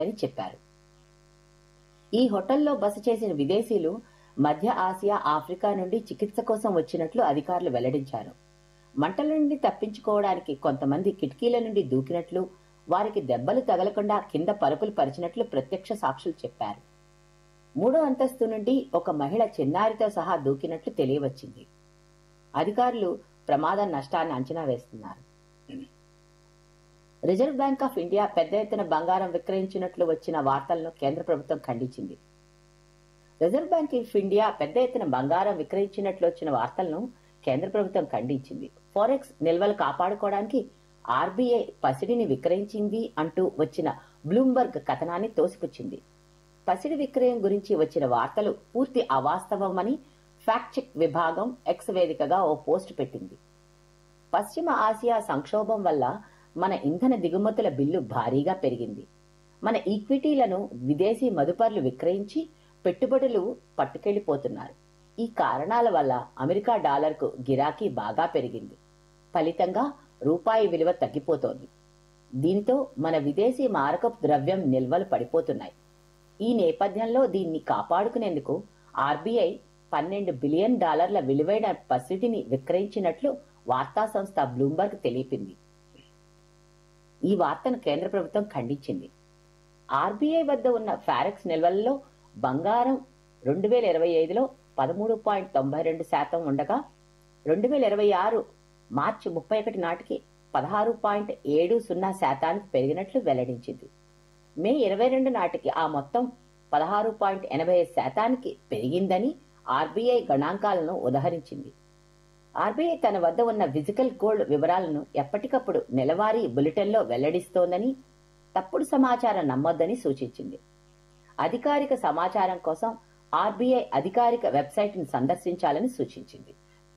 అని చెప్పారు ఈ హోటల్లో బస చేసిన విదేశీయులు మధ్య ఆసియా ఆఫ్రికా నుండి చికిత్స కోసం వచ్చినట్లు అధికారులు వెల్లడించారు మంటల నుండి తప్పించుకోవడానికి కొంతమంది కిటికీల నుండి దూకినట్లు వారికి దెబ్బలు తగలకుండా కింద పరుపులు పరిచినట్లు ప్రత్యక్ష సాక్షులు చెప్పారు మూడో అంతస్తు నుండి ఒక మహిళ చిన్నారితో సహా దూకినట్లు తెలియవచ్చింది అధికారులు ప్రమాద నష్టాన్ని అంచనా వేస్తున్నారు రిజర్వ్ బ్యాంక్ ఆఫ్ ఇండియా పెద్ద ఎత్తున బంగారం విక్రయించినట్లు వచ్చిన వార్తలను కేంద్ర ప్రభుత్వం ఖండించింది రిజర్వ్ బ్యాంక్ ఆఫ్ ఇండియా పెద్ద ఎత్తున బంగారం విక్రయించినట్లు వచ్చిన వార్తలను కేంద్ర ప్రభుత్వం ఖండించింది ఫారెక్స్ నిల్వలు కాపాడుకోవడానికి ఆర్బీఐ పసిడిని విక్రయించింది అంటూ వచ్చిన బ్లూంబర్గ్ కథనాన్ని తోసిపుచ్చింది పసిడి విక్రయం గురించి వచ్చిన వార్తలు పూర్తి అవాస్తవమని ఫ్యాక్ట్ చెక్ విభాగం ఎక్స్ వేదికగా ఓ పోస్ట్ పెట్టింది పశ్చిమ ఆసియా సంక్షోభం వల్ల మన ఇంధన దిగుమతుల బిల్లు భారీగా పెరిగింది మన ఈక్విటీలను విదేశీ మదుపర్లు విక్రయించి పెట్టుబడులు పట్టుకెళ్లిపోతున్నారు ఈ కారణాల వల్ల అమెరికా డాలర్కు గిరాకీ బాగా పెరిగింది ఫలితంగా రూపాయి విలువ తగ్గిపోతోంది దీనితో మన విదేశీ మారకపు ద్రవ్యం నిల్వలు పడిపోతున్నాయి ఈ నేపథ్యంలో దీన్ని కాపాడుకునేందుకు ఆర్బీఐ పన్నెండు బిలియన్ డాలర్ల విలువైన పసిడిని విక్రయించినట్లు వార్తా సంస్థ బ్లూంబర్గ్ తెలిపింది ఈ వార్తను కేంద్ర ప్రభుత్వం ఖండించింది ఆర్బీఐ వద్ద ఉన్న ఫారెక్స్ నిల్వల్లో బంగారం రెండు వేల ఇరవై ఐదులో పదమూడు పాయింట్ తొంభై రెండు శాతం ఉండగా రెండు వేల ఇరవై ఆరు మార్చి ముప్పై ఒకటి నాటికి పదహారు పాయింట్ ఏడు సున్నా శాతానికి పెరిగినట్లు వెల్లడించింది మే ఇరవై రెండు నాటికి ఆ మొత్తం పదహారు పాయింట్ ఎనభై శాతానికి పెరిగిందని ఆర్బీఐ గణాంకాలను ఉదహరించింది ఆర్బీఐ తన వద్ద ఉన్న ఫిజికల్ గోల్డ్ వివరాలను ఎప్పటికప్పుడు నెలవారీ బులెటిన్లో వెల్లడిస్తోందని తప్పుడు సమాచారం నమ్మొద్దని సూచించింది అధికారిక సమాచారం కోసం ఆర్బీఐ అధికారిక వెబ్సైట్ను సందర్శించాలని సూచించింది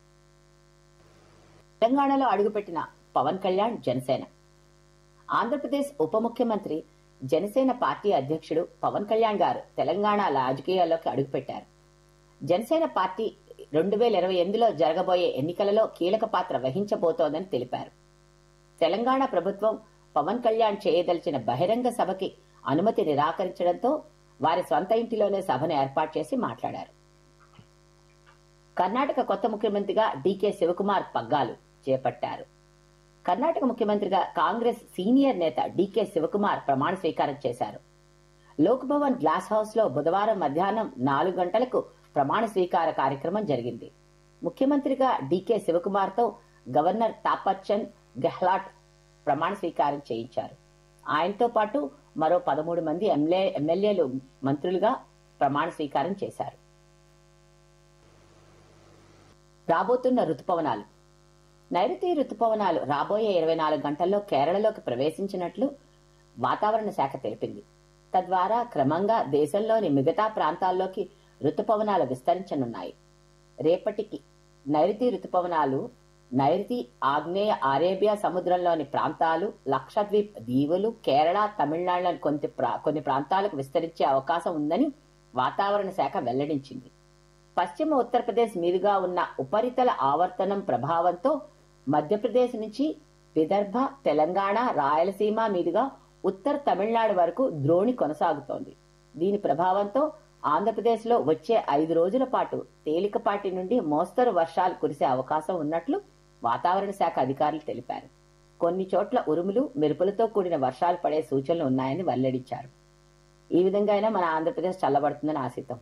తెలంగాణలో అడుగుపెట్టిన పవన్ కళ్యాణ్ జనసేన ఆంధ్రప్రదేశ్ ఉప ముఖ్యమంత్రి జనసేన పార్టీ అధ్యక్షుడు పవన్ కళ్యాణ్ గారు తెలంగాణ రాజకీయాల్లోకి అడుగుపెట్టారు జనసేన పార్టీ రెండు వేల ఇరవై ఎనిమిదిలో జరగబోయే ఎన్నికలలో కీలక పాత్ర వహించబోతోందని తెలిపారు తెలంగాణ ప్రభుత్వం పవన్ కళ్యాణ్ చేయదలిచిన బహిరంగ సభకి అనుమతి నిరాకరించడంతో వారి స్వంత ఇంటిలోనే సభను ఏర్పాటు చేసి మాట్లాడారు కర్ణాటక కొత్త ముఖ్యమంత్రిగా డీకే శివకుమార్ పగ్గాలు చేపట్టారు కర్ణాటక ముఖ్యమంత్రిగా కాంగ్రెస్ సీనియర్ నేత డీకే శివకుమార్ ప్రమాణ స్వీకారం చేశారు లోక్ భవన్ గ్లాస్ హౌస్ లో బుధవారం మధ్యాహ్నం నాలుగు గంటలకు ప్రమాణ స్వీకార కార్యక్రమం జరిగింది ముఖ్యమంత్రిగా డీకే శివకుమార్ తో గవర్నర్ తాపర్చంద్ గెహ్లాట్ ప్రమాణ స్వీకారం చేయించారు ఆయనతో పాటు మరో పదమూడు మంది ఎమ్మెల్యే ఎమ్మెల్యేలు మంత్రులుగా ప్రమాణ స్వీకారం చేశారు రాబోతున్న రుతుపవనాలు నైరుతి రుతుపవనాలు రాబోయే ఇరవై నాలుగు గంటల్లో కేరళలోకి ప్రవేశించినట్లు వాతావరణ శాఖ తెలిపింది తద్వారా క్రమంగా దేశంలోని మిగతా ప్రాంతాల్లోకి రుతుపవనాలు విస్తరించనున్నాయి రేపటికి నైరుతి రుతుపవనాలు నైరుతి ఆగ్నేయ అరేబియా సముద్రంలోని ప్రాంతాలు లక్షద్వీప్ దీవులు కేరళ తమిళనాడులోని కొన్ని ప్రా- కొన్ని ప్రాంతాలకు విస్తరించే అవకాశం ఉందని వాతావరణ శాఖ వెల్లడించింది పశ్చిమ ఉత్తరప్రదేశ్ మీదుగా ఉన్న ఉపరితల ఆవర్తనం ప్రభావంతో మధ్యప్రదేశ్ నుంచి విదర్భ తెలంగాణ రాయలసీమ మీదుగా ఉత్తర తమిళనాడు వరకు ద్రోణి కొనసాగుతోంది దీని ప్రభావంతో ఆంధ్రప్రదేశ్లో వచ్చే ఐదు రోజుల పాటు తేలికపాటి నుండి మోస్తరు వర్షాలు కురిసే అవకాశం ఉన్నట్లు వాతావరణ శాఖ అధికారులు తెలిపారు కొన్ని చోట్ల ఉరుములు మెరుపులతో కూడిన వర్షాలు పడే సూచనలు ఉన్నాయని వెల్లడించారు ఈ విధంగా అయినా మన ఆంధ్రప్రదేశ్ చల్లబడుతుందని ఆశిద్దాం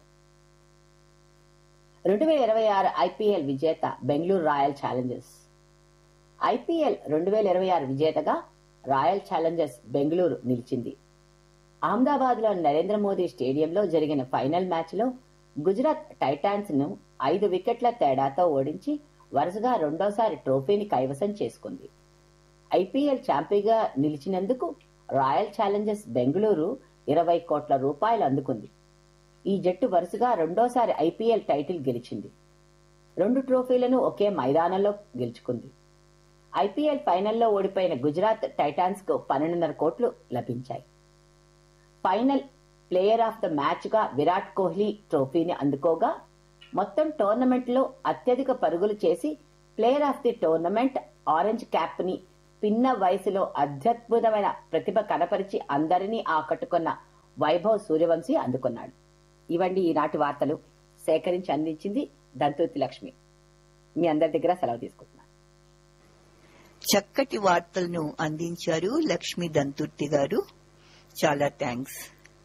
రెండు వేల ఇరవై ఆరు ఐపీఎల్ విజేత బెంగళూరు రాయల్ ఛాలెంజర్స్ ఐపీఎల్ రెండు వేల ఇరవై ఆరు విజేతగా రాయల్ ఛాలెంజర్స్ బెంగళూరు నిలిచింది అహ్మదాబాద్లోని నరేంద్ర మోదీ స్టేడియంలో జరిగిన ఫైనల్ మ్యాచ్లో గుజరాత్ టైటాన్స్ ను ఐదు వికెట్ల తేడాతో ఓడించి వరుసగా రెండోసారి ట్రోఫీని కైవసం చేసుకుంది ఐపీఎల్ ఛాంపియన్గా నిలిచినందుకు రాయల్ ఛాలెంజర్స్ బెంగళూరు ఇరవై కోట్ల రూపాయలు అందుకుంది ఈ జట్టు వరుసగా రెండోసారి ఐపీఎల్ టైటిల్ గెలిచింది రెండు ట్రోఫీలను ఒకే మైదానంలో గెలుచుకుంది ఐపీఎల్ ఫైనల్లో ఓడిపోయిన గుజరాత్ టైటాన్స్ కు పన్నెండున్నర కోట్లు లభించాయి final player of the match గా విరాట్ కోహ్లీ ట్రోఫీని అందుకోగా మొత్తం టోర్నమెంట్ లో అత్యధిక పరుగులు చేసి player of the tournament orange cap ని పిన్న వయసులో అత్యద్భుతమైన ప్రతిభ కనపరిచి అందరినీ ఆకట్టుకున్న వైభవ్ సూర్యవంశీ అందుకున్నాడు ఇవండి ఈనాటి వార్తలు సేకరించి అందించింది దంతోతి లక్ష్మి మీ అందరి దగ్గర సెలవు తీసుకుంటున్నాను చక్కటి వార్తలను అందించారు లక్ష్మీ దంతుర్తి గారు చాలా థ్యాంక్స్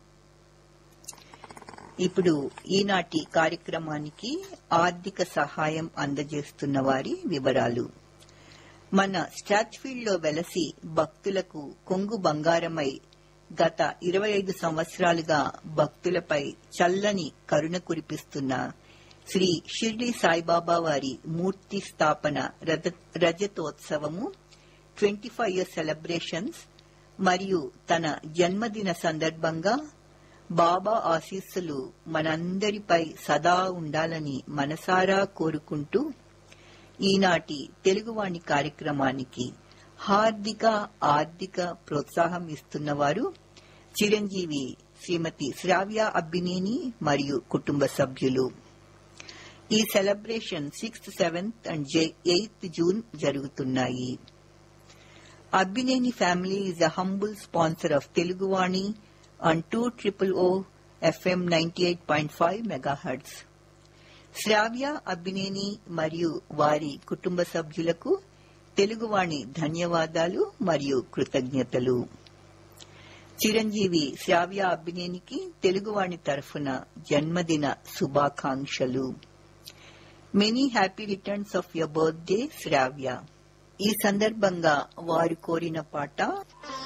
ఇప్పుడు ఈనాటి కార్యక్రమానికి ఆర్థిక సహాయం అందజేస్తున్న వారి వివరాలు మన స్టాచ్ఫీల్డ్ లో వెలసి భక్తులకు కొంగు బంగారమై గత ఇరవై ఐదు సంవత్సరాలుగా భక్తులపై చల్లని కరుణ కురిపిస్తున్న శ్రీ షిర్డి సాయిబాబా వారి మూర్తి స్థాపన రజ- రజతోత్సవము ట్వంటీ ఫైవ్ ఇయర్ సెలబ్రేషన్స్ మరియు తన జన్మదిన సందర్భంగా బాబా ఆశీస్సులు మనందరిపై సదా ఉండాలని మనసారా కోరుకుంటూ ఈనాటి తెలుగువాణి కార్యక్రమానికి హార్దిక ఆర్థిక ప్రోత్సాహం ఇస్తున్నవారు చిరంజీవి శ్రీమతి శ్రావ్య అబ్బినేని మరియు కుటుంబ సభ్యులు ఈ celebration sixth seventh and eighth June జరుగుతున్నాయి Abbineni family is a humble sponsor of Teluguvani on two triple O FM ninety eight point five megahertz Sravya Abbineni మరియు వారి కుటుంబ సభ్యులకు తెలుగువాణి ధన్యవాదాలు మరియు కృతజ్ఞతలు చిరంజీవి శ్రావ్య అబ్బినేనికి తెలుగువాణి తరఫున జన్మదిన శుభాకాంక్షలు many happy returns of your birthday Sravya ఈ సందర్భంగా వారు కోరిన పాట